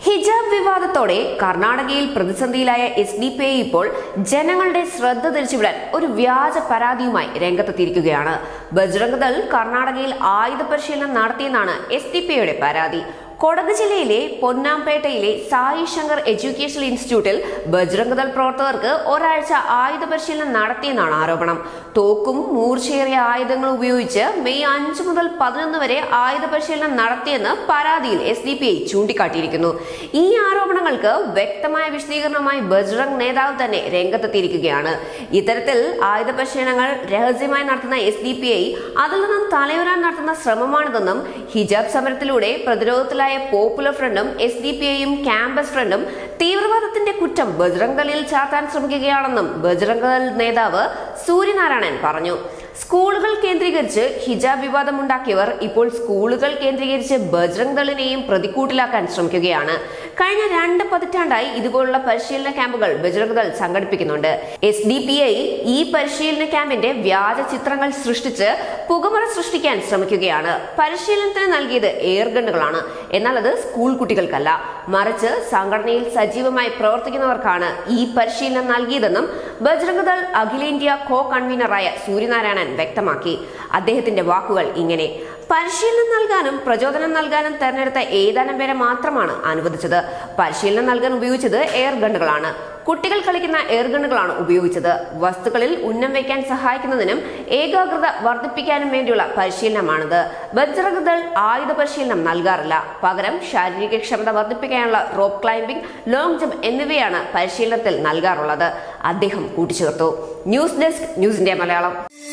ഹിജാബ് വിവാദത്തോടെ കർണാടകയിൽ പ്രതിസന്ധിയിലായ എസ് ഡി പി ഐ ഇപ്പോൾ ജനങ്ങളുടെ ശ്രദ്ധ തിരിച്ചുവിടാൻ ഒരു വ്യാജ പരാതിയുമായി രംഗത്തെത്തിയിരിക്കുകയാണ് ബജ്രംഗ് ദൾ കർണാടകയിൽ ആയുധ പരിശീലനം നടത്തിയെന്നാണ് എസ് ഡി പി ഐയുടെ പരാതി കൊടക് ജില്ലയിലെ പൊന്നാംപേട്ടയിലെ സായി ശങ്കർ എഡ്യൂക്കേഷണൽ ഇൻസ്റ്റിറ്റ്യൂട്ടിൽ ബജ്രംഗ് ദൾ പ്രവർത്തകർക്ക് ഒരാഴ്ച ആയുധ പരിശീലനം നടത്തിയെന്നാണ് ആരോപണം തോക്കും മൂർച്ചയേറിയ ആയുധങ്ങൾ ഉപയോഗിച്ച് മെയ് അഞ്ച് മുതൽ പതിനൊന്ന് വരെ ആയുധ പരിശീലനം നടത്തിയെന്ന് പരാതിയിൽ എസ് ഡി പി ഐ ചൂണ്ടിക്കാട്ടിയിരിക്കുന്നു ഈ ആരോപണങ്ങൾക്ക് വ്യക്തമായ വിശദീകരണവുമായി ബജ്രംഗ് നേതാവ് തന്നെ രംഗത്തെത്തിയിരിക്കുകയാണ് ഇത്തരത്തിൽ ആയുധ പരിശീലനങ്ങൾ രഹസ്യമായി നടത്തുന്ന എസ് ഡി പി ഐ അതിൽ നിന്നും തലയുരാൻ നടത്തുന്ന ശ്രമമാണിതെന്നും ഹിജാബ് സമരത്തിലൂടെ പ്രതിരോധത്തിലായ പോപ്പുലർ ഫ്രണ്ടും എസ് ഡി പി ഐയും ക്യാമ്പസ് ഫ്രണ്ടും തീവ്രവാദത്തിന്റെ കുറ്റം ബജ്രംഗ് ദളിൽ ചാർത്താൻ ശ്രമിക്കുകയാണെന്നും ബജ്രംഗ് ദൾ നേതാവ് സൂര്യനാരായണൻ പറഞ്ഞു സ്കൂളുകൾ കേന്ദ്രീകരിച്ച് ഹിജാബ് വിവാദമുണ്ടാക്കിയവർ ഇപ്പോൾ സ്കൂളുകൾ കേന്ദ്രീകരിച്ച് ബജ്രംഗ് ദളിനെയും പ്രതിക്കൂട്ടിലാക്കാൻ ശ്രമിക്കുകയാണ് കഴിഞ്ഞ രണ്ട് പതിറ്റാണ്ടായി ഇതുപോലുള്ള പരിശീലന ക്യാമ്പുകൾ ബജ്രംഗ് ദൾ സംഘടിപ്പിക്കുന്നുണ്ട് എസ് ഡി പി ഐ ഈ പരിശീലന ക്യാമ്പിന്റെ വ്യാജ ചിത്രങ്ങൾ സൃഷ്ടിച്ച് പുകമറ സൃഷ്ടിക്കാൻ ശ്രമിക്കുകയാണ് പരിശീലനത്തിന് നൽകിയത് എയർ ഗണ്ണുകളാണ് എന്നാൽ അത് സ്കൂൾ കുട്ടികൾക്കല്ല മറിച്ച് സംഘടനയിൽ സജീവമായി പ്രവർത്തിക്കുന്നവർക്കാണ് ഈ പരിശീലനം നൽകിയതെന്നും ബജ്രംഗ് ദൾ അഖിലേന്ത്യാ കോ കൺവീനറായ സൂര്യനാരായണൻ വ്യക്തമാക്കി അദ്ദേഹത്തിന്റെ വാക്കുകൾ ഇങ്ങനെ പരിശീലനം നൽകാനും പ്രചോദനം നൽകാനും തെരഞ്ഞെടുത്ത ഏതാനും പേരെ മാത്രമാണ് അനുവദിച്ചത് പരിശീലനം നൽകാൻ ഉപയോഗിച്ചത് എയർ ഗണ്ണുകളാണ് കുട്ടികൾ കളിക്കുന്ന എയർ ഗണ്ണുകളാണ് ഉപയോഗിച്ചത് വസ്തുക്കളിൽ ഉന്നം വയ്ക്കാൻ സഹായിക്കുന്നതിനും ഏകാഗ്രത വർദ്ധിപ്പിക്കാനും വേണ്ടിയുള്ള പരിശീലനമാണിത് ബജ്രംഗ് ദൾ ആയുധ പരിശീലനം നൽകാറില്ല പകരം ശാരീരിക ക്ഷമത വർദ്ധിപ്പിക്കാനുള്ള റോപ്പ് ക്ലൈംബിംഗ് ലോങ് ജമ്പ് എന്നിവയാണ് പരിശീലനത്തിൽ നൽകാറുള്ളത് അദ്ദേഹം കൂട്ടിച്ചേർത്തു news desk news India Malayalam